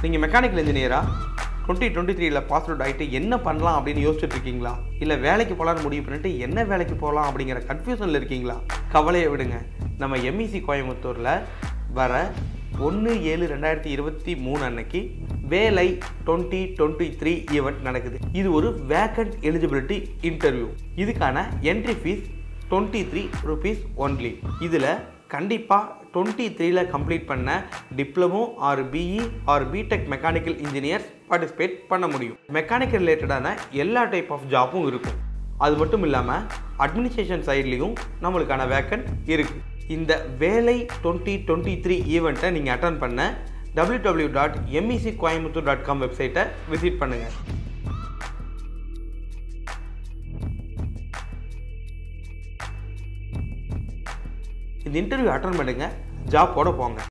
நீங்கள் மெக்கானிக்கல் இன்ஜினியராக twenty twenty த்ரீல பாஸ் அவுட் ஆகிட்டு என்ன பண்ணலாம் அப்படின்னு யோசிச்சுட்டு இருக்கீங்களா இல்லை வேலைக்கு போகலான்னு முடிவு பண்ணிட்டு என்ன வேலைக்கு போகலாம் அப்படிங்கிற கன்ஃபியூஷனில் இருக்கீங்களா கவலையை விடுங்க நம்ம எம்இசி கோயம்புத்தூரில் வர ஒன்று ஏழு ரெண்டாயிரத்தி இருபத்தி மூணு அன்னைக்கு வேலை டுவெண்ட்டி டுவெண்ட்டி த்ரீ ஈவெண்ட் நடக்குது இது ஒரு வேக்கண்ட் எலிஜிபிலிட்டி இன்டர்வியூ இதுக்கான entry fees twenty three rupees only இதில் கண்டிப்பாக டுவெண்ட்டி த்ரீல கம்ப்ளீட் பண்ண diploma or BE or BTech mechanical engineers participate பண்ண முடியும் மெக்கானிக்கல் ரிலேட்டடான எல்லா டைப் ஆஃப் ஜாப்பும் இருக்கும் அது மட்டும் இல்லாமல் அட்மினிஸ்ட்ரேஷன் சைட்லேயும் நம்மளுக்கான வேக்கன்ட் இருக்குது இந்த வேலை டுவெண்ட்டி டுவெண்ட்டி த்ரீ ஈவெண்ட்டை நீங்கள் அட்டன் பண்ண W W dot MEC Coimbatore dot com வெப்சைட்டை விசிட் பண்ணுங்கள் இந்த இன்டர்வியூ அட்டன் பண்ணுங்கள் ஜாப் போட போங்க